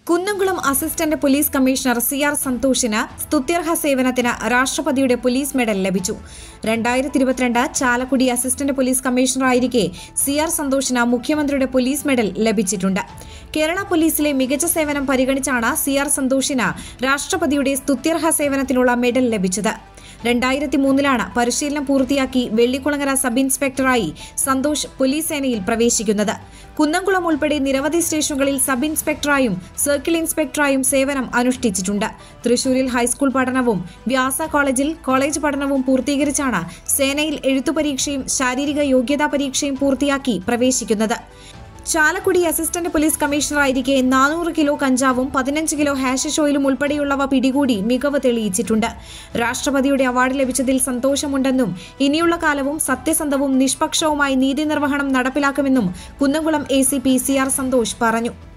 Kunnamkulam assistant police commissioner C R സന്തോഷിന് സ്തുത്യർഹ സേവനത്തിന് രാഷ്ട്രപതിയുടെ പോലീസ് മെഡൽ ലഭിച്ചു രണ്ടായിരത്തി ഇരുപത്തിരണ്ട് ചാലക്കുടി അസിസ്റ്റന്റ് പോലീസ് കമ്മീഷണറായിരിക്കെ സി ആർ സന്തോഷിന് മുഖ്യമന്ത്രിയുടെ പോലീസ് മെഡൽ ലഭിച്ചിട്ടുണ്ട് കേരള പോലീസിലെ മികച്ച സേവനം പരിഗണിച്ചാണ് സി ആർ സന്തോഷിന് രാഷ്ട്രപതിയുടെ സ്തുത്യർഹ സേവനത്തിനുള്ള മെഡൽ ലഭിച്ചത് രണ്ടായിരത്തി മൂന്നിലാണ് പരിശീലനം പൂർത്തിയാക്കി വെള്ളിക്കുളങ്ങര സബ് ഇൻസ്പെക്ടറായി സന്തോഷ് പോലീസ് സേനയിൽ പ്രവേശിക്കുന്നത് കുന്നംകുളം ഉൾപ്പെടെ നിരവധി സ്റ്റേഷനുകളിൽ സബ് ഇൻസ്പെക്ടറായും സർക്കിൾ ഇൻസ്പെക്ടറായും സേവനം അനുഷ്ഠിച്ചിട്ടുണ്ട് തൃശൂരിൽ ഹൈസ്കൂൾ പഠനവും വ്യാസ കോളേജിൽ കോളേജ് പഠനവും പൂർത്തീകരിച്ചാണ് സേനയിൽ എഴുത്തു പരീക്ഷയും ശാരീരിക യോഗ്യതാ പരീക്ഷയും പൂർത്തിയാക്കി പ്രവേശിക്കുന്നത് ചാലക്കുടി അസിസ്റ്റന്റ് പോലീസ് കമ്മീഷണറായിരിക്കെ നാനൂറ് കിലോ കഞ്ചാവും പതിനഞ്ച് കിലോ ഹാഷിഷ് ഓയിലും ഉൾപ്പെടെയുള്ളവ പിടികൂടി മികവ് തെളിയിച്ചിട്ടുണ്ട് രാഷ്ട്രപതിയുടെ അവാർഡ് ലഭിച്ചതിൽ സന്തോഷമുണ്ടെന്നും ഇനിയുള്ള കാലവും സത്യസന്ധവും നിഷ്പക്ഷവുമായി നീതി നിർവഹണം നടപ്പിലാക്കുമെന്നും Kunnamkulam A C P C R Santhosh പറഞ്ഞു